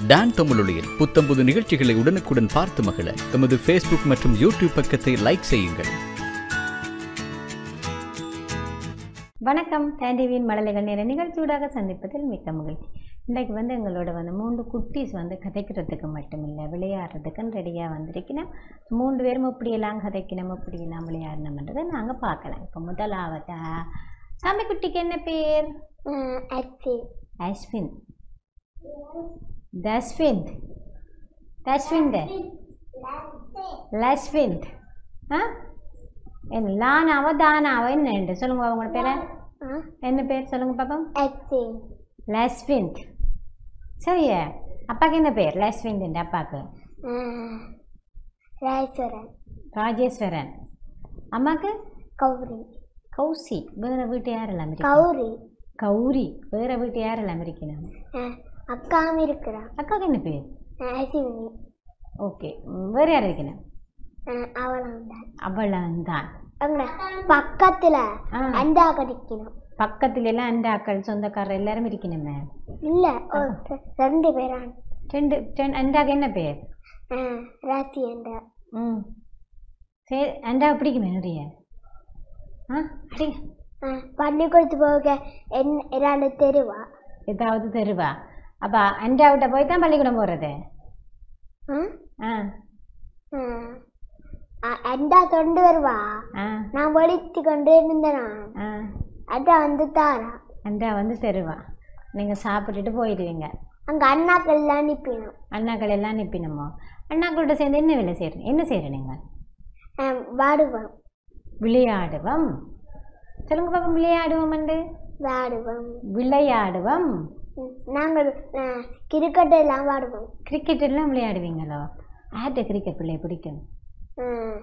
Don தமிழொலியில் புத்தம்புது நிகழ்ச்சிகளை உடனுக்குடன் பார்த்து மகிழ எமது ஃபேஸ்புக் மற்றும் யூடியூப் பக்கத்தை லைக் செய்யுங்கள் வணக்கம் டேண்டிவியின் மழலைகள் நேர நிகழ்ச்சியூடாக சந்திப்பதில் மிக்க மகிழ்ச்சி இன்றைக்கு வந்து எங்களோட வந்து மூன்று குட்டீஸ் வந்து கதைக்கிறதுக்கு மட்டுமில்லை விளையாடுறதுக்குன்னு ரெடியாக வந்திருக்கணும் மூன்று பேரும் இப்படியெல்லாம் கதைக்கணும் இப்படியெல்லாம் விளையாடணும்ன்றதை நாங்கள் பார்க்கலாம் இப்போ முதலாவதா சாமி குட்டிக்கு என்ன பேர் அச்சி அஸ்வின் தஸ்விந்த் தஸ்விந்த் லஸ்விந்த் ஆ என்ன லானாவா தானாவா என்ன சொல்லுங்க உங்களோட பேரை என்ன பேர் சொல்லுங்க பாப்போம் அச்சி லஸ்விந்த் சரியா அப்பாக்கு என்ன பேர் லஸ்விந்த் அப்பாக்கு ராயஸ்வரன் ராஜேஸ்வரன் அம்மாக்கு கௌரி கௌசி வேற வீட்டு யாரெல்லாம் இருக்கணும் கௌரி கௌரி வேற வீட்டு யாரெல்லாம் இருக்கணும் அஹ், அக்காவும் இருக்கிறா அக்காக்கு என்ன பேர் அஹ், அசிவினி ஓகே வேற யார் இருக்கணும் அஹ், அவளும் தான் அவ்வளவுதான் அங்க பக்கத்துல ஆ. அண்டா கடிக்கணும் பக்கத்துல எல்லாம் அந்த அக்கள் சொந்தக்காரர் எல்லாரும் இருக்கணுமே இல்ல ஒரு ரெ- ரெண்டு பேரான் ரெண்டு ரெண்டு அண்டாக்கு என்ன பேர் அஹ், ராசி அண்டா ம் சரி அண்டா பிடிக்குமே நிறைய ஆ அடி அஹ், பள்ளிக்கூடத்து போக என்ன இரண்டு தெருவா ஏதாவது தருவா அப்போ அண்டாவிட்ட போய் தான் பள்ளிக்கூடம் போகிறது அஹ், ஆ அஹ், அ- அண்டா கொண்டு வருவா ஆ நான் வலித்து கொண்டு இருந்தேன் ஆ அதான் வந்து தாரா அண்டா வந்து தருவா நீங்கள் சாப்பிட்டுட்டு போயிடுவீங்க அங்க அண்ணாக்கள் எல்லாம் அனுப்பினோம் அண்ணாக்கள் எல்லாம் நிப்பினமோ அண்ணாக்களோட சேர்ந்து என்ன வேலை செய்கிறீங்க என்ன செய்கிற நீங்கள் அஹ், வாடுவோம் விளையாடுவோம் சொல்லுங்க பாப்போம் விளையாடுவோம் வந்து வாடுவோம் விளையாடுவோம் ம், நாங்கள் அஹ், கிரிக்கெட் எல்லாம் வாடுவோம் கிரிக்கெட் எல்லாம் விளையாடுவீங்களோ யார்கிட்ட கிரிக்கெட் பிள்ளைய பிடிக்கும் அஹ்,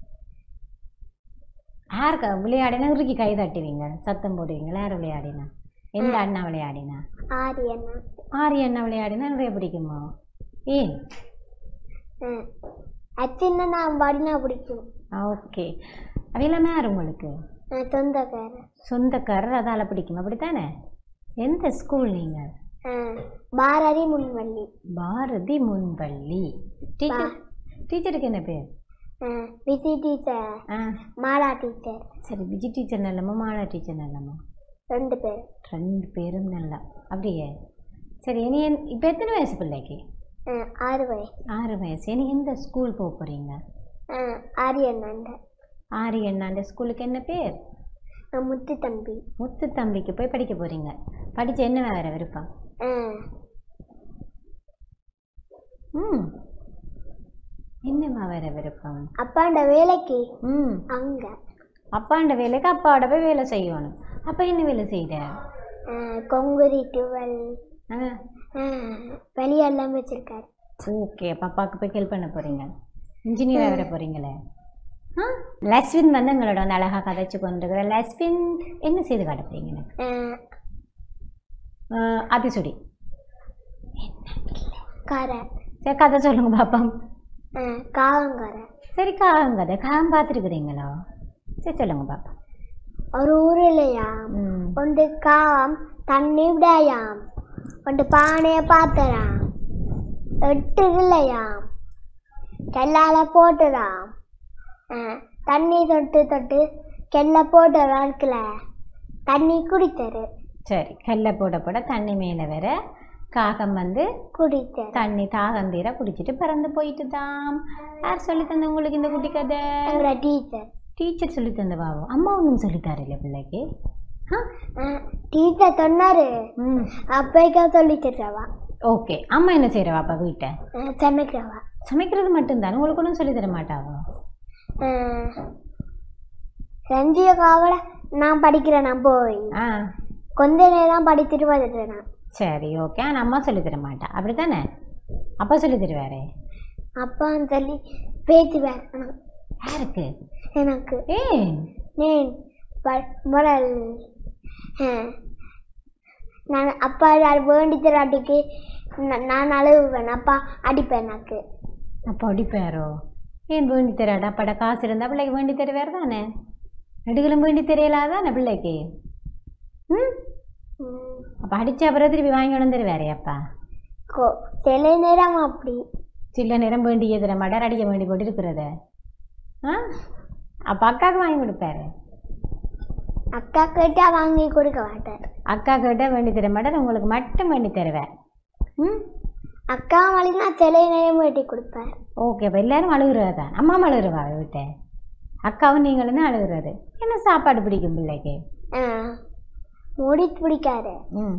யாருக்கு விளையாடினா இறுக்கி கை தட்டுவீங்க சத்தம் போடுவீங்களா யார் விளையாடினா எந்த அண்ணா விளையாடினா ஆரி அண்ணா ஆரி அண்ணா விளையாடினா நிறைய பிடிக்குமோ ஏன் அஹ், அச்சின்னா நான் வாடினா பிடிக்கும் ஓகே அவையெல்லாம் யார் உங்களுக்கு அஹ், சொந்தக்காரர் சொந்தக்காரர் அதால் பிடிக்கும் அப்படித்தானே எந்த ஸ்கூல் நீங்கள் அஹ், பாரதி முன்வள்ளி பாரதி முன்பள்ளி டீச்சர் டீச்சருக்கு என்ன பேர் அஹ், விசி டீச்சர் ஆ மாலா டீச்சர் சரி விஜய் டீச்சர் நல்லமா மாலா டீச்சர் நல்லமா ரெண்டு பேர் ரெண்டு பேரும் நல்லா அப்படியே சரி இனி என் இப்போ எத்தனை வயசு பிள்ளைக்கு அஹ், ஆறு வயசு ஆறு வயசு இனி எந்த ஸ்கூல் போக போகிறீங்க அஹ், ஆரி அண்ணாண்ட ஆரி அண்ணாண்ட ஸ்கூலுக்கு என்ன பேர் அஹ், முத்து தம்பி முத்து தம்பிக்கு போய் படிக்க போகிறீங்க படித்து என்ன வேற விருப்பம் அஹ், ம் என்னம்மா வேற விருப்பம் அப்பாண்ட வேலைக்கு ம் அங்க அப்பாண்ட வேலைக்கு அப்பாவோட போய் வேலை செய்யணும் அப்போ என்ன வேலை செய்கிற அஹ், கொங்குரி டுவெல் ஆ வெளியெல்லாம் வச்சிருக்காரு ஓகே அப்போ அப்பாவுக்கு போய் ஹெல்ப் பண்ண போகிறீங்க இன்ஜினியராக வர போகிறீங்களே ஆ லஸ்வின் வந்து எங்களோட வந்து அழகாக கதைச்சு கொண்டிருக்கிற லஸ்வின் என்ன செய்து காட்ட போறீங்க எனக்கு அஹ், ஆ, அதிசுடி கரை சரி கதை சொல்லுங்க பாப்போம் அஹ், காவங்கரை சரி காகம் கதை காகம் பார்த்துருக்குறீங்களா சரி சொல்லுங்க பாப்பா ஒரு ஊரிலையாம் ம் ஒன்று காம் தண்ணி விடாயாம் ஒன்று பானையை பார்த்தராம் எட்டு இல்லையாம் கெல்லால போட்டுறாம் அஹ், தண்ணி தொட்டு தொட்டு கெல்ல போட்டு வாழ்க்கல தண்ணி குடித்தரு சரி கல்லை போட போட தண்ணி மேலே வேற காகம் வந்து குடித்தரு தண்ணி தாகம் தீர குடிச்சிட்டு பறந்து போயிட்டு தான் யார் சொல்லி தந்த உங்களுக்கு இந்த குட்டி கதை எங்களோட டீச்சர் டீச்சர் சொல்லி தந்த பாவம் அம்மா ஒன்றும் சொல்லித்தாரு இல்லை பிள்ளைக்கு ஆ டீச்சர் சொன்னாரு ம் அப்பைக்கா சொல்லி தருவா ஓகே அம்மா என்ன செய்கிறவா அப்பா வீட்டை சமைக்கிறவா சமைக்கிறது மட்டும்தானே உங்களுக்கு ஒன்றும் சொல்லி தர மாட்டாவோ ரஞ்சிய காவல நான் படிக்கிறேன் நான் போய் ஆ கொஞ்ச நேரம் படித்துட்டு வந்துட்டேன் நான் சரி ஓகே ஆனால் அம்மா சொல்லி தர மாட்டா அப்படி தானே அப்பா சொல்லி தருவாரே அப்பான்னு சொல்லி பேச்சு வேணும் யாருக்கு எனக்கு ஏன் நேன் ப- முரல் அஹ், நான் அப்பா யார் வேண்டி தராட்டிக்கு ந- நான் அழுவேன் அப்பா அடிப்பேன் எனக்கு அப்போ அடிப்பாரோ ஏன் வேண்டி தராடா அப்பாட காசு இருந்தால் பிள்ளைக்கு வேண்டி தருவார் தானே நடுகளும் வேண்டி தெரியலாதானே பிள்ளைக்கு ம் ம், அப்போ அடிச்ச அப்புறம் திருப்பி வாங்கி கொண்டு தருவாரே அப்பா கொ- சில நேரம் அப்படி சில நேரம் வேண்டியது மடர் அடிக்க வேண்டி போட்டு இருக்கிறத ஆ அப்போ அக்காவுக்கு வாங்கி கொடுப்பாரு அக்கா கேட்டா வாங்கி கொடுக்க மாட்டார் அக்கா கிட்ட வேண்டி தர மடர் உங்களுக்கு மட்டும் வேண்டி தருவேன் ம் அக்கா வழினா சில நேரம் வெட்டி கொடுப்பார் ஓகே அப்போ எல்லாரும் அழுகுறது தான் அம்மா அழுகுறவா வீட்டை அக்காவும் நீங்களும் தான் அழுகுறது என்ன சாப்பாடு பிடிக்கும் பிள்ளைக்கு ஆ முடி பிடிக்காது ம்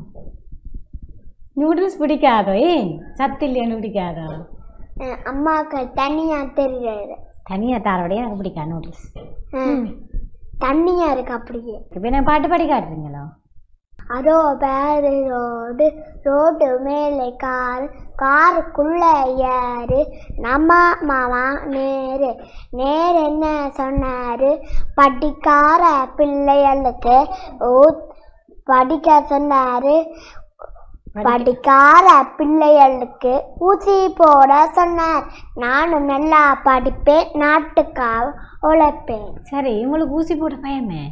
நூடுல்ஸ் பிடிக்காதோ ஏன் சத்து இல்லையான்னு பிடிக்காதோ ஆ, அம்மாவுக்கு தண்ணியா தெரியாது தனியாக தாரோடைய எனக்கு பிடிக்காது நூடுல்ஸ் ஆ, தண்ணியா இருக்கு அப்படியே இப்போ என்ன பாட்டு பாடி காட்டுறீங்களோ அதோ பேரு ரோடு ரோடு மேலே கார் காருக்குள்ள யாரு நம்ம மாமா நேரு நேரு என்ன சொன்னாரு படிக்கார பிள்ளைகளுக்கு ஊ- படிக்க சொன்னாரு படிக்கார பிள்ளைகளுக்கு ஊசி போட சொன்னார் நானும் நல்லா படிப்பேன் நாட்டுக்காக உழைப்பேன் சரி உங்களுக்கு ஊசி போட பயமே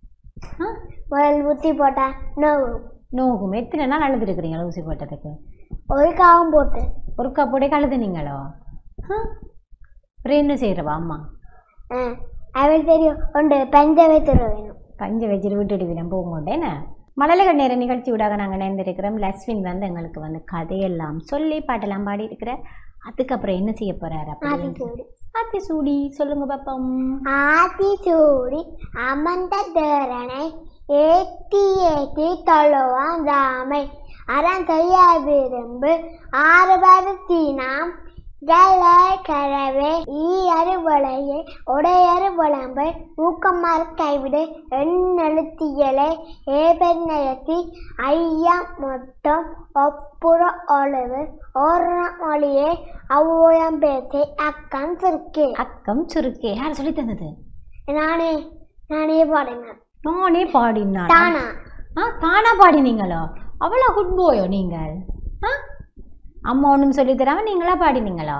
ஆ முதல் ஊசி போட்டா நோவு நோகும் எத்தனை நாள் அழுதுருக்குறீங்களா ஊசி போட்டதுக்கு ஒரு காவும் போட்டு ஒரு கப்போடைய அழுதுனீங்களோ ஆ அப்புறம் என்ன செய்கிறவா அம்மா ஆ, அவள் தெரியும் உண்டு பஞ்சவை தர வேணும் பஞ்சு வச்சுட்டு விட்டுடுவிடம் போங்கோண்டேன்னு மழலைகள் நேர நிகழ்ச்சி விடாக நாங்கள் நேர்ந்திருக்கிறோம் லஸ்வின் வந்து எங்களுக்கு வந்து கதையெல்லாம் சொல்லி பாட்டெல்லாம் பாடி இருக்கிற அதுக்கப்புறம் என்ன செய்ய போறாரு அப்படி ஆத்திச்சூடி ஆத்தி சூடி சொல்லுங்க பாப்போம் ஆத்திச்சூடி அமர்ந்த தேரனை ஏத்தி ஏத்தி தொழுவான் ராமை அறம் செய்ய விரும்பு ஆறு பருத்தினாம் ஜல கரவே ஈ அறுவலையே உடையறு புலம்பை ஊக்கமாறு கைவிடு எண்ணெழுத்தியலை ஏ பெண்ணயத்தி ஐயா மொத்தம் ஒப்புற ஒழுவு ஒரு மொழியே அவ்வோயம் பேச்சை அக்கம் சுருக்கே அக்கம் சுருக்கே யார் சொல்லி தந்தது நானே நானே பாடுங்க நானே பாடினான் தானா ஆ தானா பாடினீங்களோ அவ்வளோ குட் போயோ நீங்கள் ஆ அம்மா ஒன்றும் சொல்லி தராம நீங்களா பாடினீங்களா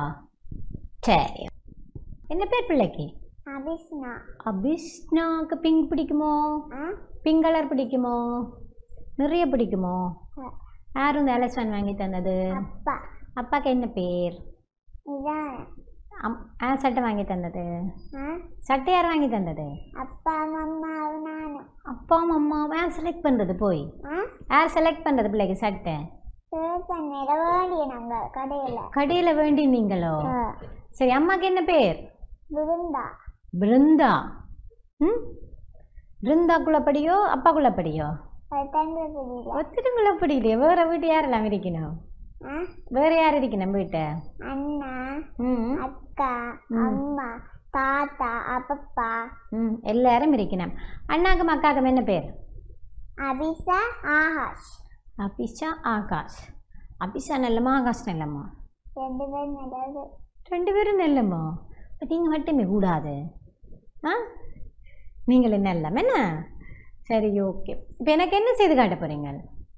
சரி என்ன பேர் பிள்ளைக்கு அபிஷ்னா அபிஷ்னாக்கு பிங்க் பிடிக்குமோ பிங்க் கலர் பிடிக்குமோ நிறைய பிடிக்குமோ யாரும் இந்த எலஸ்வன் வாங்கி தந்தது அப்பா அப்பாக்கு என்ன பேர் இதான் அம் ஆ சட்டை வாங்கி தந்தது ஆ? சட்டை யார் வாங்கி தந்தது அப்பா அம்மா நானு அப்பாவும் அம்மாவும் யார் செலக்ட் பண்ணுறது போய் ஆ யார் செலக்ட் பண்ணுறது பிள்ளைக்கு சட்டை பண்ணிட வேண்டிய நாங்க கடையில கடையில் வேண்டி நீங்களோ சரி அம்மாக்கு என்ன பேர் விருந்தா பிருந்தா ம் பிருந்தாக்குள்ள படியோ அப்பாக்குள்ள படியோ அது தங்க தெரியல ஒத்துட்டுக்குள்ள படிக்கலையே வேற வீட்டு யாரெல்லாம் இருக்கணும் ஆ? வேற யார் இருக்கணும் வீட்டை அண்ணா ம் அக்கா ம். அம்மா தாத்தா அப்பப்பா ம் எல்லாரும் இருக்கணும் அண்ணாக்கும் அக்காக்கும் என்ன பேர் அபிஷா ஆகாஷ் அபிஷா ஆகாஷ் அபிஷா நல்லம்மா ஆகாஷ் நல்லம்மா ரெண்டு பேரும் நல்லது ரெண்டு பேரும் நல்லம்மா இப்போ நீங்கள் மட்டுமே கூடாது ஆ நீங்களும் நல்லம் என்ன சரி ஓகே இப்போ எனக்கு என்ன செய்து காட்ட போகிறீங்க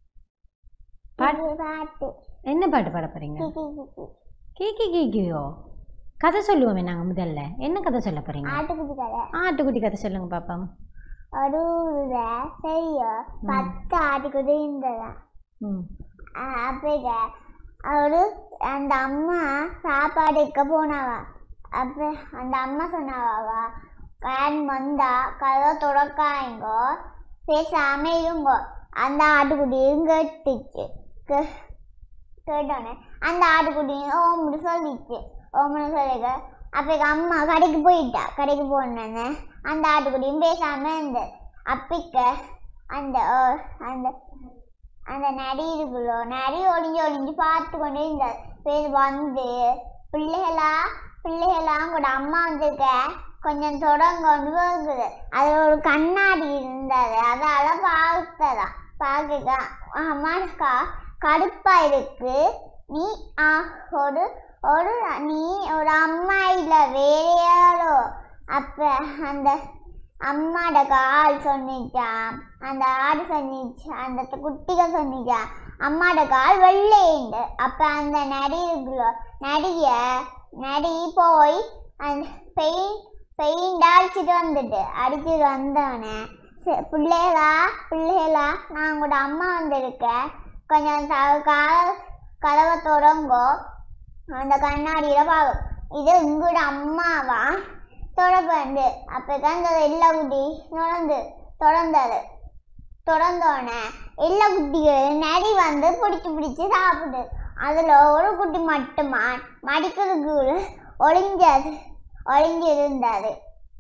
பாட்டு இது பாட்டு என்ன பாட்டு பாட போகிறீங்க கிக்கி கிக்கி கீக்கி கீக்கியோ கதை சொல்லுவோமே நாங்கள் முதல்ல என்ன கதை சொல்ல போகிறீங்க ஆட்டுக்குட்டி கதை ஆட்டுக்குட்டி கதை சொல்லுங்க பாப்போம் ஒரு ஊர்ல பெரிய பத்து ஆட்டுக்குட்டி இருந்ததா ம் அப்ப அவரு அந்த அம்மா சாப்பாடு வைக்க போனாவா அப்ப அந்த அம்மா சொன்னாவா வேன் வந்தா கதை தொடக்காயங்கோ பேசாம இருங்கோ அந்த ஆட்டுக்குட்டியும் கேட்டுச்சு கே- கேட்டோன்னே அந்த ஆட்டுக்குட்டியும் ஓம்னு சொல்லிச்சு ஓம்னு சொல்லிக்க அப்போ எங்கள் அம்மா கடைக்கு போயிட்டா கடைக்கு போனோன்னே அந்த ஆட்டுக்குட்டியும் பேசாம இருந்தது அப்பிக்க அந்த அஹ், அந்த அந்த நரி இருக்குல்லோ நரி ஒளிஞ்சு ஒளிஞ்சு பார்த்து கொண்டே இருந்தார் பேர் வந்து பிள்ளைகளா பிள்ளைகளா கூட அம்மா வந்திருக்க கொஞ்சம் தொடங்க கொண்டு போகுது அது ஒரு கண்ணாடி இருந்தது அதால பார்த்ததா பார்க்க அம்மாக்கா கடுப்பா இருக்கு நீ ஆ, ஒரு ஒரு நீ ஒரு அம்மா இல்ல வேற யாரோ அப்ப அந்த அம்மாட கால் சொன்னிச்சாம் அந்த ஆடு சொன்னிச்சு அந்த குட்டிகள் சொன்னிச்சாம் அம்மாட கால் வெள்ளைண்டு அப்ப அந்த நரி இருக்குல்ல நரிய நரி போய் அந்த பெயிண்ட் பெயிண்ட் அடிச்சிட்டு வந்துட்டு அடிச்சிட்டு வந்தவனே சரி, பிள்ளைகளா பிள்ளைகளா நான் உங்களோட அம்மா வந்திருக்கேன் கொஞ்சம் த- கால் கதவை தொடங்கோ அந்த கண்ணாடியில பார்க்கும் இது உங்களோட அம்மாவா தொடப்பண்டு அப்பதான் இந்த எல்லா குட்டி நுழைந்து தொடர்ந்தது தொடர்ந்தோடனே எல்லா குட்டிகளும் நரி வந்து பிடிச்சி பிடிச்சி சாப்பிடுது அதில் ஒரு குட்டி மட்டுமா மடிக்கிறதுக்கு ஒளிஞ்சது ஒளிஞ்சு இருந்தது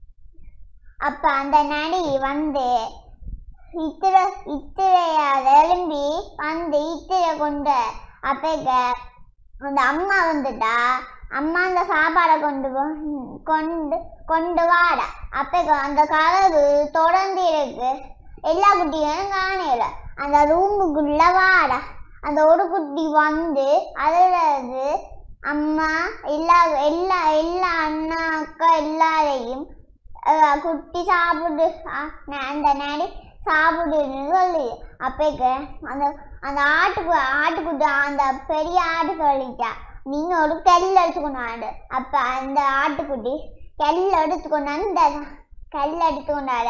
அப்போ அந்த நரி வந்து இத்திர இத்திரையால் எழும்பி வந்து இத்திரை கொண்டு அப்பேக்க அந்த அம்மா வந்துட்டா அம்மா அந்த சாப்பாடை கொண்டு போ- கொண்டு கொண்டு வாடா அப்ப அந்த கதவு தொடர்ந்து இருக்கு எல்லா குட்டியும் காணல அந்த ரூமுக்குள்ள வாடா அந்த ஒரு குட்டி வந்து அதுல இருந்து அம்மா எல்லா எல்லா எல்லா அண்ணா அக்கா எல்லாரையும் அஹ், குட்டி சாப்பிடு அஹ், ந- அந்த நடி சாப்பிடுன்னு சொல்லி அப்பேக்க அந்த அந்த ஆட்டுக்கு ஆட்டுக்குட்டி அந்த பெரிய ஆடு சொல்லிட்டா நீங்க ஒரு கல் எடுத்துக்கொண்டாடு அப்ப அந்த ஆட்டுக்குட்டி கல் எடுத்துக்கொண்டாந்து இந்த கல் எடுத்துக்கொண்டாட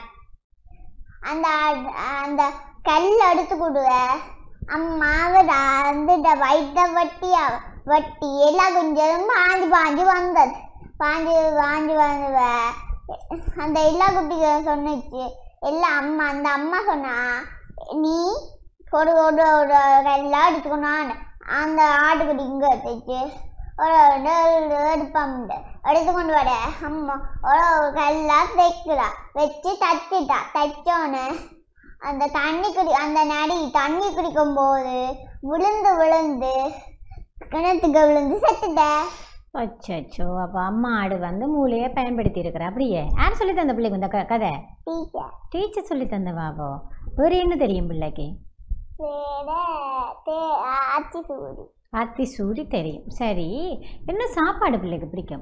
அந்த ஆட்- அந்த கல் எடுத்து கொடுவ அம்மாவை வந்துட்ட வயிற்ற வட்டி அவ- வட்டி எல்லாம் கொஞ்சம் பாஞ்சு பாஞ்சு வந்தது பாஞ்சு பாஞ்சு வந்துவ அந்த எல்லா குட்டிகளும் சொன்னுச்சு எல்லாம் அம்மா அந்த அம்மா சொன்னா நீ ஒரு ஒரு ஒரு கல்லாம் எடுத்துக்கணும் அந்த ஆட்டுக்குட்டி இங்கே வச்சு ஒரு ஒரு எடுப்பாங்க எடுத்துக்கொண்டு வர அம்மா ஒரு ஒரு கல்லா தைக்கிறா வச்சு தச்சுட்டா தைச்சோன்னு அந்த தண்ணி குடி அந்த நடி தண்ணி குடிக்கும் போது விழுந்து விழுந்து கிணத்துக்கு விழுந்து செத்துட்டேன் அச்சோ அப்போ அம்மா ஆடு வந்து மூளையை பயன்படுத்தி இருக்கிற அப்படியே யார் சொல்லி தந்த பிள்ளைக்கு இந்த க- கதை டீச்சர் டீச்சர் சொல்லி தந்த பாபோ வேறு என்ன தெரியும் பிள்ளைக்கு வேற தே அச்சி சூடி அத்தி சூடி தெரியும் சரி என்ன சாப்பாடு பிள்ளைக்கு பிடிக்கும்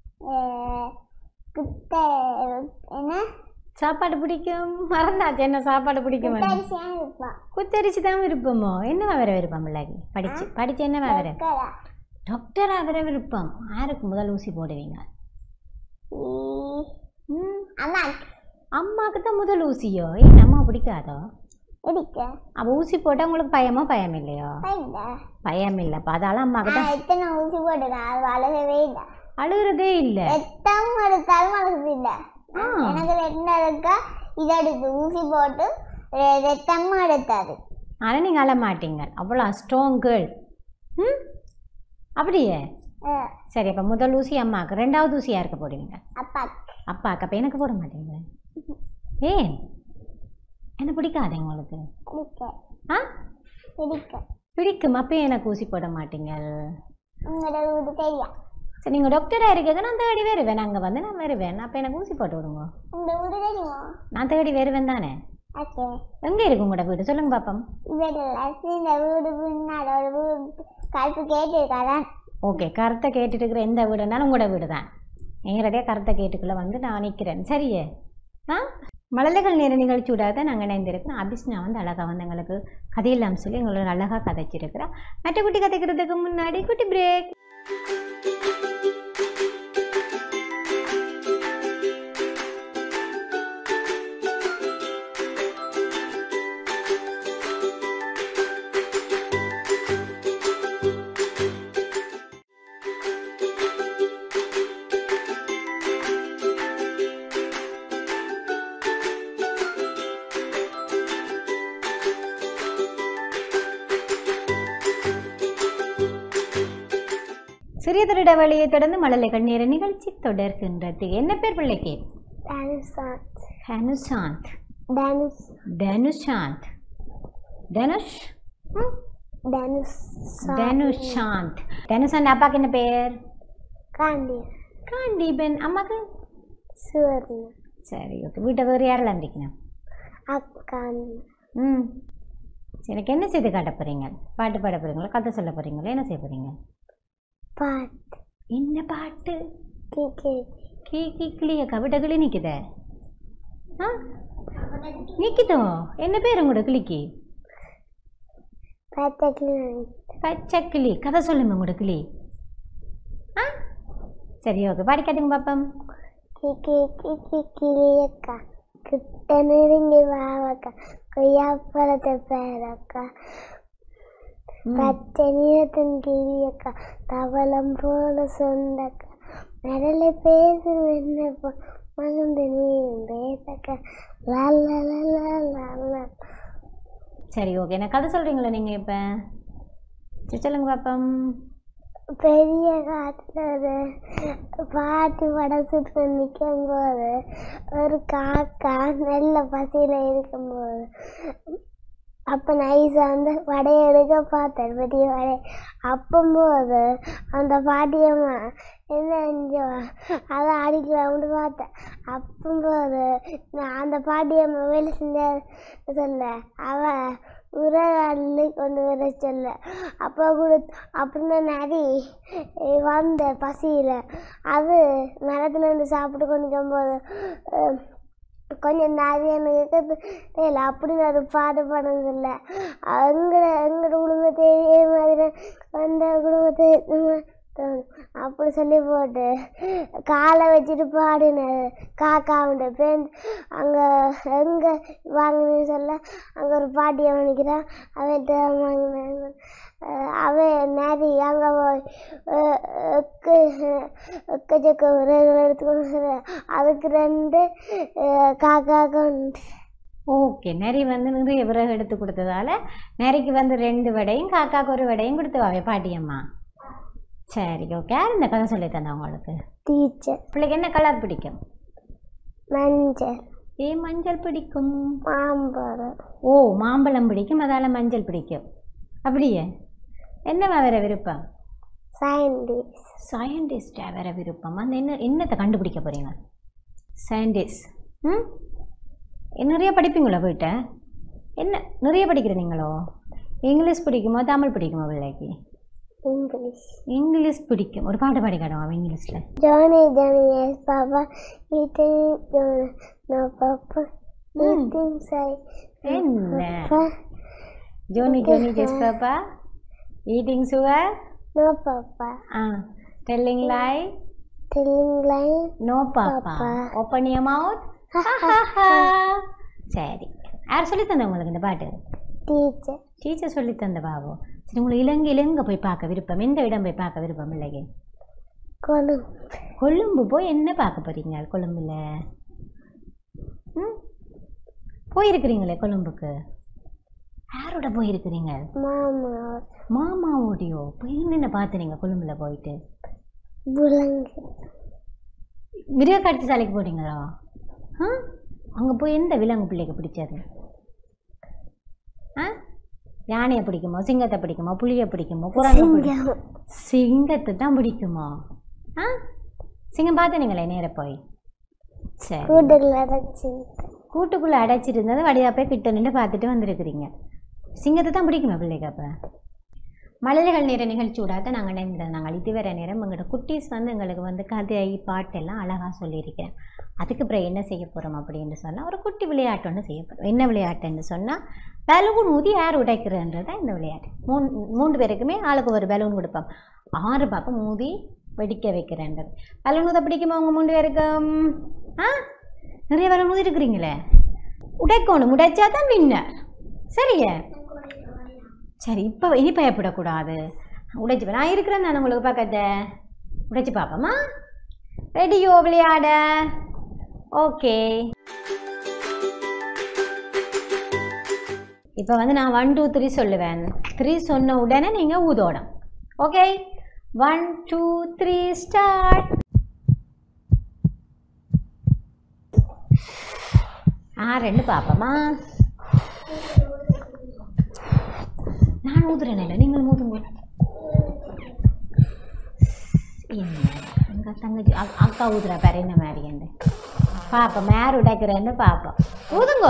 குத்த என்ன சாப்பாடு பிடிக்கும் மறந்தாச்சு என்ன சாப்பாடு பிடிக்கும் குத்தரிசியாக இருப்பான் குத்தரிச்சு தான் விருப்பமோ என்னவா வர விருப்பம் பிள்ளைக்கு படிச்சு படிச்சு என்னவா வர டாக்டரா டாக்டரா வர விருப்பம் யாருக்கு முதல் ஊசி போடுவீங்க ஈ, ம், அம்மா அம்மாவுக்கு தான் முதல் ஊசியோ ஏன் அம்மா பிடிக்காதோ இடிக்க அப்போ ஊசி போட்டால் உங்களுக்கு பயமோ பயம் இல்லையோ பயந்த பயம் இல்லை அப்போ அதால அம்மாவுக்கு தான் நான் எத்தனை ஊசி போட்டுருக்கேன் அது வளரவே இல்லை அழுகிறதே இல்லை எத்தம் எடுத்தாலும் வளருது இல்லை ஆ. எனக்கு ரெண்டு இருக்கா இதை எடுத்து ஊசி போட்டு ரெ- ரத்தம் எடுத்தாது ஆனால் நீங்கள் அழ மாட்டீங்க அவ்வளோ ஸ்ட்ராங் கேர்ள் ம் அப்படியே அஹ், சரி அப்போ முதல் ஊசி அம்மாவுக்கு ரெண்டாவது ஊசி யாருக்கு போடுவீங்க அப்பா அப்பாவுக்கு அப்போ எனக்கு போட மாட்டீங்க ஏன் என்ன பிடிக்காதே உங்களுக்கு இடிக்க ஆ இடிக்க பிடிக்கும் அப்போ எனக்கு ஊசி போட மாட்டீங்க உங்களோட வீடு தெரியா சரி நீங்கள் டாக்டராக இருக்கீங்க நான் தேடி வருவேன் அங்கே வந்து நான் வருவேன் அப்போ எனக்கு ஊசி போட்டு விடுங்க இந்த வீடு தெரியுமா நான் தேடி வருவேன் தானே ஓகே எங்கே இருக்கு உங்களோட வீடு சொல்லுங்க பாப்போம் இவர்கள் இந்த வீடு பின்னால் ஒரு வீடு கருப்பு கேட்டிருக்காதான் ஓகே கருத்தை கேட்டுட்டு இருக்கிற எந்த வீடுனாலும் உங்களோட வீடு தான் நேரடியாக கருத்தை கேட்டுக்குள்ளே வந்து நான் நிற்கிறேன் சரியே ஆ மழலைகள் நேர நிகழ்ச்சியோட தான் நாங்கள் இணைந்திருக்கிறோம் அபிஸ்னா வந்து அழகாக வந்து எங்களுக்கு கதையெல்லாம் சொல்லி எங்களுக்கு அழகாக கதைச்சிருக்கிறா மற்ற குட்டி கதைக்கிறதுக்கு முன்னாடி குட்டி பிரேக் சிறிய திருட வழியை தொடர்ந்து மழலைகள் நேர நிகழ்ச்சி தொடர்கின்றது என்ன பேர் பிள்ளைக்கு தனுஷாந்த் தனுஷாந்த் தனுஷ் தனுஷாந்த் தனுஷ் ம்? தனுஷ் தனுஷாந்த் தனுஷாந்த் அப்பாக்கு என்ன பேர் காந்தி காண்டீபன் அம்மாக்கு சுவர்ணா சரி ஓகே வீட்டை வேறு யாரெல்லாம் இருக்கணும் அக்காந்தி ம் சரி எனக்கு என்ன செய்து காட்ட போகிறீங்க பாட்டு பாட போகிறீங்களா கதை சொல்ல போகிறீங்களா என்ன செய்ய போகிறீங்க பாட் என்ன பாட்டு கிக்கி கீ கீ கிளிய கவிட கிளி நிற்குதே ஆ நிற்குதோ என்ன பேர் உங்களோட கிளிக்கு பத்தக்கிளி பச்சை கிளி கதை சொல்லுங்க உங்களோட கிளி ஆ சரி ஓகே பாடிக்காட்டுங்க பாப்பம் கிக்கி கிக்கி கிளியக்கா கிட்ட நெருங்கி வாவக்கா கொய்யாப்பழத்தை பேரக்கா பச்சை நீரத்தின் கிளியக்கா தவளம் போல சொந்தக்கா நடலை பேசு என்னப்பா மகந்து நீ பேசக்கா லா லா லா லா லா லா சரி ஓகே நான் கதை சொல்கிறீங்களா நீங்கள் இப்போ சரி சொல்லுங்க பாப்பம் பெரிய காட்டுல ஒரு பாட்டி படத்துட்டு நிற்கும் போது ஒரு காக்கா நல்ல பசியில் இருக்கும்போது அப்போ நைஸா வந்து வடையை எடுக்க பார்த்தேன் பெரிய வடை அப்பம்போது அந்த பாட்டியம்மா என்ன செஞ்சோ அதை அடிக்கலாம்னு பார்த்தேன் அப்பம்போது நான் அந்த பாட்டியம்மா வேலை செஞ்ச சொல்ல அவ உரல் கொண்டு வர சொல்ல அப்போ கொடு அப்படின்னு நரி வந்த பசியில் அது மரத்துல இருந்து சாப்பிட்டு கொண்டு போது கொஞ்சம் நிறைய எனக்கு தெரியல அப்படின்னு அது பாட்டு பாடுறது இல்லை எங்கட எங்கட குடும்பத்தை இதே மாதிரி அந்த குடும்பத்தை தோணும். அப்படி சொல்லி போட்டு காலை வச்சுட்டு பாடினாரு காக்காவுண்ட பேர் அங்கே எங்கே வாங்கினேன்னு சொல்ல அங்கே ஒரு பாட்டியை வாங்கிக்கிறான் அவன்கிட்ட வாங்கினாங்க அவன் நரி அங்கே போய் அஹ், எக்கு எக்கச்சக்க உரைகள் எடுத்துக்கொண்டு வர்றான். அதுக்கு ரெண்டு அஹ், காக்காவுக்கு உண்டு ஓகே நரி வந்து நிறைய விறகு எடுத்து கொடுத்ததால நரிக்கு வந்து ரெண்டு வடையும் காக்காக்கு ஒரு வடையும் கொடுத்துவாவே பாட்டியம்மா சரி ஓகே யார் இந்த கதை சொல்லி தந்தா உங்களுக்கு டீச்சர் பிள்ளைக்கு என்ன கலர் பிடிக்கும் மஞ்சள் ஏன் மஞ்சள் பிடிக்கும் மாம்பழம் ஓ மாம்பழம் பிடிக்கும் அதால் மஞ்சள் பிடிக்கும் அப்படியே என்னவா வேற விருப்பம் சயின்டிஸ்ட் சயின்டிஸ்டா வேற விருப்பம் அந்த என்ன என்னத்தை கண்டுபிடிக்க போறீங்க சயின்டிஸ்ட் ம் எ- நிறைய படிப்பீங்களா போயிட்ட என்ன நிறைய படிக்கிறீங்களோ இங்கிலீஷ் பிடிக்குமா தமிழ் பிடிக்குமா பிள்ளைக்கு இங்கிலீஷ் இங்கிலீஷ் பிடிக்கும் ஒரு பாட்டு பாடி காட்டுவோம் இங்கிலீஷில் Johnny, Johnny, yes, Papa. Eating, Johnny, no, Papa. Eating, say, என்ன Papa. ஜோனி Johnny yes papa eating sugar No, Papa. ஆ telling lie Telling line. No papa papa. Open your மவுத் சரி யார் சொல்லி தந்த உங்களுக்கு இந்த பாட்டு Teacher. டீச்சர் சொல்லி தந்த பாபு சரி உங்களுக்கு இலங்கையில் எங்கே போய் பார்க்க விருப்பம் எந்த இடம் போய் பார்க்க விருப்பம் இல்லைங்க Column. கொழும்பு போய் என்ன பார்க்க போறீங்க கொழும்புல ம் போயிருக்கிறீங்களே கொழும்புக்கு யாரோட போயிருக்கிறீங்க Mama. மாமாவோடையோ போய் என்னென்ன பார்த்துனீங்க கொழும்புல போயிட்டு Bulangi. மிருக காட்சி சாலைக்கு போனீங்களா ஆ அங்கே போய் எந்த விலங்கு பிள்ளைக்கு பிடிச்சது ஆ யானையை பிடிக்குமோ சிங்கத்தை பிடிக்குமோ புலியை பிடிக்குமோ குரங்கு பிடிக்குமோ Single. சிங்கத்தை தான் பிடிக்குமா ஆ சிங்கம் பார்த்துனீங்களே நேர போய் சரி கூட்டுக்குள்ள அடைச்சி கூட்டுக்குள்ளே அடைச்சிருந்தது வடியாப்பே கிட்ட நின்று பார்த்துட்டு வந்திருக்கிறீங்க சிங்கத்தை தான் பிடிக்குமா பிள்ளைக்கு அப்போ மழலைகள் நேர நிகழ்ச்சியோடாக நாங்கள் நேர்ந்தது நாங்கள் இதுவரை நேரம் எங்களோட குட்டீஸ் வந்து எங்களுக்கு வந்து கதை பாட்டெல்லாம் அழகாக சொல்லியிருக்கிறேன் அதுக்கு அப்புறம் என்ன செய்ய போகிறோம் அப்படின்னு சொன்னால் ஒரு குட்டி விளையாட்டு ஒன்று செய்ய போகிறோம் என்ன விளையாட்டுன்னு சொன்னால் பலூன் ஊதி யார் உடைக்கிறன்றது தான் இந்த விளையாட்டு மூணு மூன்று பேருக்குமே ஆளுக்கு ஒரு பலூன் கொடுப்போம் ஆறு பாப்பா ஊதி வெடிக்க வைக்கிறேன்றது பலூன் ஊத பிடிக்குமா உங்கள் மூணு பேருக்கும் ஆ நிறைய பலூன் ஊதி இருக்கிறீங்களே உடைக்கணும் உடைச்சா தான் வின்னர் சரியா சரி இப்போ இனி பயப்படக்கூடாது உடைச்சு நான் இருக்கிறேன் நான் உங்களுக்கு பக்கத்தை உடைச்சு பார்ப்போமா ரெடியோ விளையாட ஓகே இப்போ வந்து நான் ஒன் டூ த்ரீ சொல்லுவேன் த்ரீ சொன்ன உடனே நீங்கள் ஊதோடும் okay one two three start ஆ ரெண்டு பார்ப்போமா நான் ஊதுறேன் இல்லை நீங்கள் ஊதுங்க என்ன எங்கள் தங்கச்சி அக்- அக்கா ஊதுறா பாரு என்ன மாதிரி என்ன பாப்போம் மேர் உடைக்கிறேன்னு பார்ப்போம் ஊதுங்க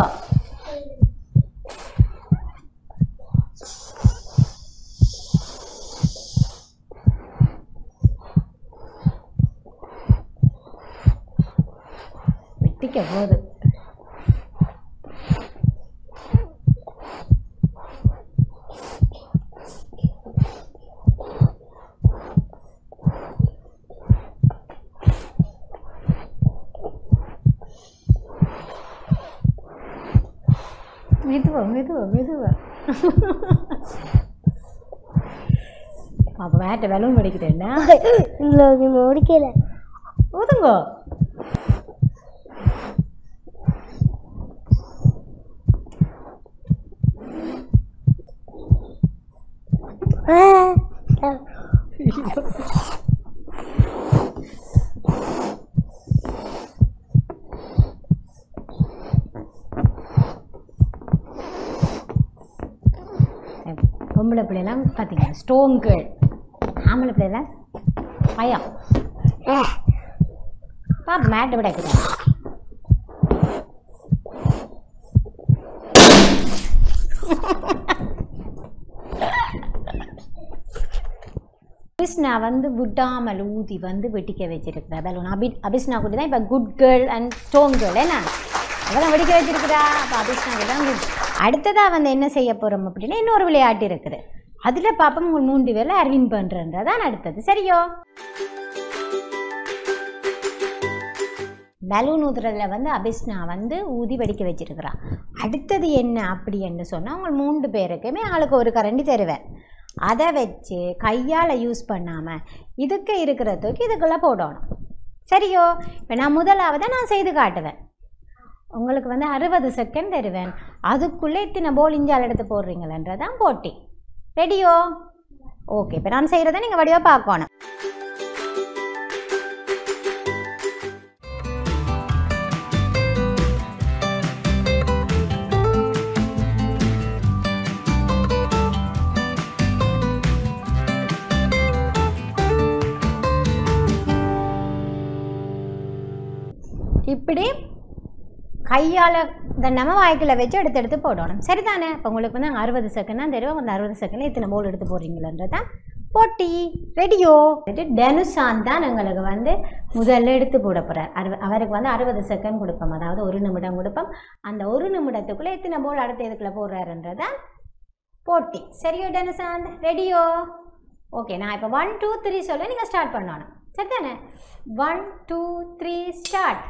வெட்டிக்க போகுது மெதுவா மெதுவா மெதுவா அப்போ வேட்ட பலூன் படிக்கிறேன்னா இல்லை நீ முடிக்கல ஊதுங்கோ பொம்பளை பிள்ளைலாம் பார்த்தீங்கன்னா ஸ்டோன் கேர்ள் ஆம்பளை பிள்ளைலாம் பயம் பா மேட்டை விட அபிஸ்னா வந்து விட்டாமல் ஊதி வந்து வெட்டிக்க வச்சிருக்கிறா பலூன் அபி அபிஸ்னா குட்டி தான் இப்போ good girl and stone girl என்ன அவதான் வெடிக்க வச்சிருக்கிறா அப்போ அபிஸ்னா தான் குட் அடுத்ததாக வந்து என்ன செய்ய போகிறோம் அப்படின்னா இன்னொரு விளையாட்டு இருக்குது அதில் பார்ப்போம் உங்கள் மூன்று பேரில் அரவின் பண்ணுறன்றதான் அடுத்தது சரியோ பலூன் ஊதுறதுல வந்து அபிஸ்னா வந்து ஊதி வெடிக்க வச்சிருக்கிறா அடுத்தது என்ன அப்படி என்று சொன்னால் உங்கள் மூன்று பேருக்குமே ஆளுக்கு ஒரு கரண்டி தருவேன் அதை வச்சு கையால் யூஸ் பண்ணாமல் இதுக்கு இருக்கிற தூக்கி இதுக்குள்ளே போடணும் சரியோ இப்போ நான் முதலாவதை நான் செய்து காட்டுவேன் உங்களுக்கு வந்து அறுபது செகண்ட் தருவேன் அதுக்குள்ளே இத்தனை போல் இஞ்சால் எடுத்து போடுறீங்களன்றதான் போட்டி ரெடியோ ஓகே இப்போ நான் செய்கிறத நீங்கள் வடிவாக பார்க்கணும் இப்படி கையால் இந்த நம்ம வாய்க்கில் வச்சு எடுத்து எடுத்து போடணும் சரிதானே இப்போ உங்களுக்கு வந்து அறுபது செகண்ட் தான் தெரியும் அந்த அறுபது செகண்டில் இத்தனை போல் எடுத்து போடுறீங்களன்றதான் போட்டி ரெடியோ டெனுசான் தான் எங்களுக்கு வந்து முதல்ல எடுத்து போட போகிறார் அறு அவருக்கு வந்து அறுபது செகண்ட் கொடுப்போம் அதாவது ஒரு நிமிடம் கொடுப்போம் அந்த ஒரு நிமிடத்துக்குள்ளே எத்தனை போல் அடுத்த இதுக்குள்ளே போடுறாருன்றதான் போட்டி சரியோ டெனுசான் ரெடியோ ஓகே நான் இப்போ ஒன் டூ த்ரீ சொல்ல நீங்கள் ஸ்டார்ட் பண்ணணும் சரிதானே ஒன் டூ த்ரீ ஸ்டார்ட்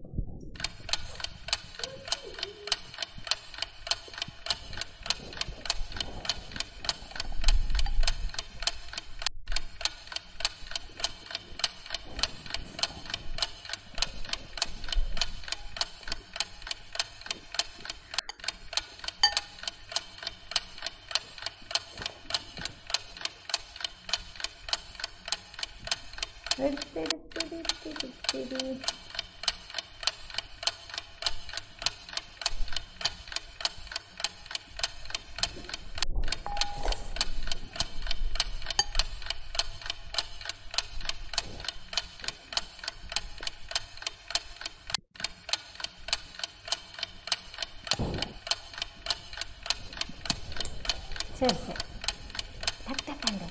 சரி சரி டக் டக் அண்டு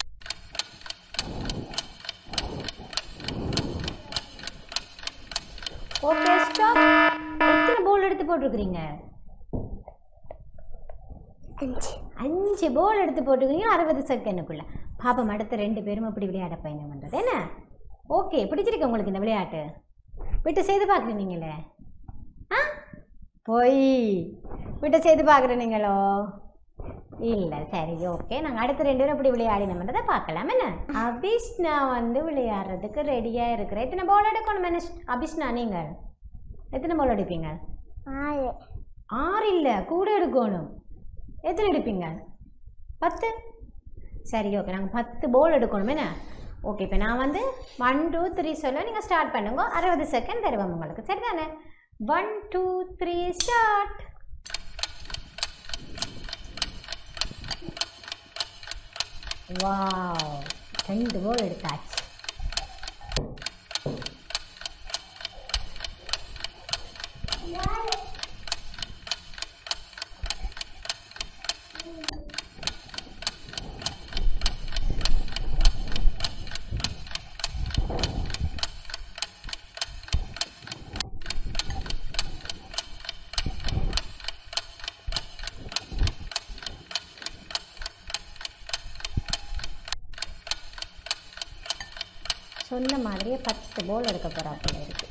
ஓகே ஸ்டாப் எத்தனை போல் எடுத்து போட்டிருக்கிறீங்க அஞ்சு அஞ்சு போல் எடுத்து போட்டுக்கிறீங்க அறுபது செகண்டுக்குள்ள பாப்பம் அடுத்த ரெண்டு பேரும் அப்படி விளையாட பயணம் பண்ணுறது என்ன ஓகே பிடிச்சிருக்கு உங்களுக்கு இந்த விளையாட்டு விட்டு செய்து பார்க்குறீங்களே ஆ போய் விட்டு செய்து பார்க்குறீங்களோ இல்லை சரி ஓகே நாங்கள் அடுத்த ரெண்டு பேரும் அப்படி விளையாடினோம்ன்றதை பார்க்கலாம் என்ன அபிஷ்னா வந்து விளையாடுறதுக்கு ரெடியாக இருக்கிறேன் எத்தனை பால் எடுக்கணும் என்ன அபிஷ்னா நீங்கள் எத்தனை பால் எடுப்பீங்க ஆறு ஆறு இல்லை கூட எடுக்கணும் எத்தனை எடுப்பீங்க பத்து சரி ஓகே நாங்கள் பத்து போல் எடுக்கணும் என்ன ஓகே இப்போ நான் வந்து ஒன் டூ த்ரீ சொல்ல நீங்கள் ஸ்டார்ட் பண்ணுங்க அறுபது செகண்ட் தருவோம் உங்களுக்கு சரிதானே one two three start wow ரெண்டு போல் எடுத்தாச்சு சொன்ன மாதிரியே பத்து போல் எடுக்க போகிறாப்புல இருக்கு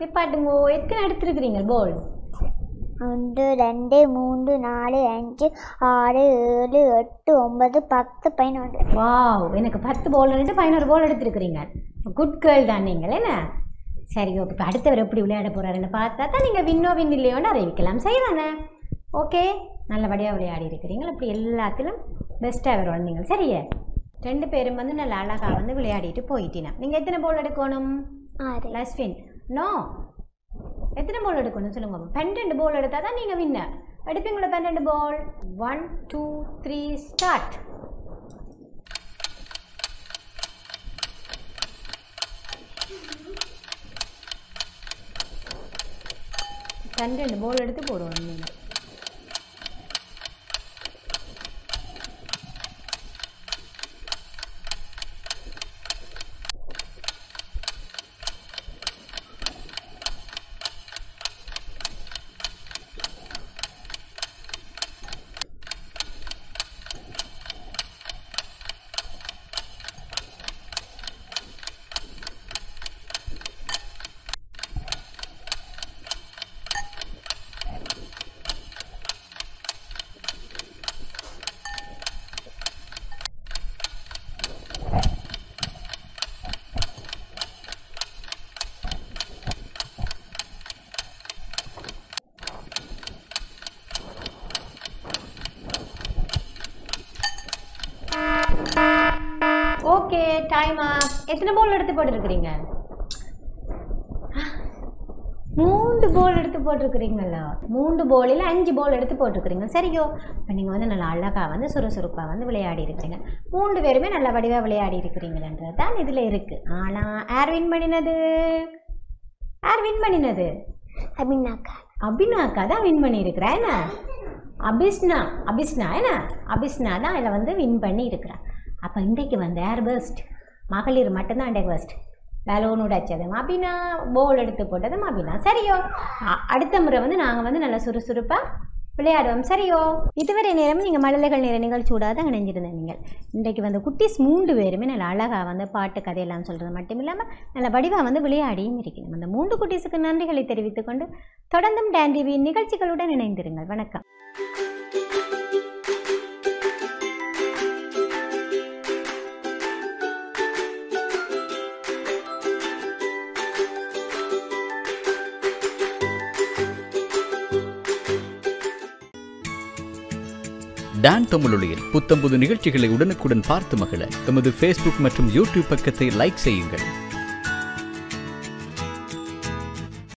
நிப்பாட்டுங்கோ எத்தனை எடுத்துருக்கிறீங்க போல் ஒன்று ரெண்டு மூன்று நாலு அஞ்சு ஆறு ஏழு எட்டு ஒன்பது பத்து பதினொன்று வாவ் எனக்கு பத்து பால் எடுத்து பதினோரு பால் எடுத்துருக்கிறீங்க குட் கேர்ள் தான் நீங்கள் என்ன சரி ஓகே இப்போ அடுத்தவர் எப்படி விளையாட போகிறாருன்னு பார்த்தா தான் நீங்கள் வின்னோ வின் இல்லையோன்னு அறிவிக்கலாம் சரிதானே ஓகே நல்லபடியாக விளையாடி இருக்கிறீங்க இப்படி எல்லாத்திலும் பெஸ்ட்டாக வரணும் நீங்கள் சரியே ரெண்டு பேரும் வந்து நல்ல அழகாக வந்து விளையாடிட்டு போயிட்டீங்க நீங்கள் எத்தனை பால் எடுக்கணும் ஆறு லஸ்வின் நோ எத்தனை பால் எடுக்கணும் சொல்லுங்க பன்னெண்டு பால் எடுத்தால் தான் நீங்கள் வின்ன எடுப்பீங்களா பன்னெண்டு ball one two three start பன்னெண்டு பால் எடுத்து போடுவோம் நீங்கள் ஓகே டைம் அப் எத்தனை பால் எடுத்து போட்டுருக்கிறீங்க மூன்று பால் எடுத்து போட்டிருக்கிறீங்களா மூன்று பாலில் அஞ்சு பால் எடுத்து போட்டிருக்கிறீங்க சரியோ இப்போ நீங்கள் வந்து நல்லா அழகாக வந்து சுறுசுறுப்பாக வந்து விளையாடி இருக்கிறீங்க மூன்று பேருமே நல்ல வடிவாக விளையாடி இருக்கிறீங்களன்றது தான் இதில் இருக்குது ஆனால் யார் வின் பண்ணினது யார் வின் பண்ணினது அபினாக்கா அபினாக்கா தான் வின் பண்ணியிருக்கிறா என்ன அபிஸ்னா அபிஸ்னா என்ன அபிஸ்னா தான் இதில் வந்து வின் பண்ணி இருக்கிறா அப்போ இன்றைக்கு வந்து ஏர் பெஸ்ட் மகளிர் மட்டும்தான் இன்றைக்கு பெஸ்ட் பலூன் உடைச்சதும் அபினா போல் எடுத்து போட்டதும் அபினா சரியோ அ- அடுத்த முறை வந்து நாங்கள் வந்து நல்லா சுறுசுறுப்பாக விளையாடுவோம் சரியோ இதுவரை நேரம் நீங்கள் மழலைகள் நேர நிகழ்ச்சியோட தான் இணைஞ்சிருந்தேன் நீங்கள் இன்றைக்கு வந்து குட்டீஸ் மூன்று பேருமே நல்லா அழகாக வந்து பாட்டு கதையெல்லாம் சொல்கிறது மட்டும் இல்லாமல் நல்ல வடிவாக வந்து விளையாடியும் இருக்கணும் அந்த மூன்று குட்டீஸுக்கு நன்றிகளை தெரிவித்துக் கொண்டு தொடர்ந்தும் டான் டிவி நிகழ்ச்சிகளுடன் இணைந்திருங்கள் வணக்கம் டான் தமிழொலியில் புத்தம்புது நிகழ்ச்சிகளை உடனுக்குடன் பார்த்து மகிழ எமது ஃபேஸ்புக் மற்றும் யூடியூப் பக்கத்தை லைக் செய்யுங்கள்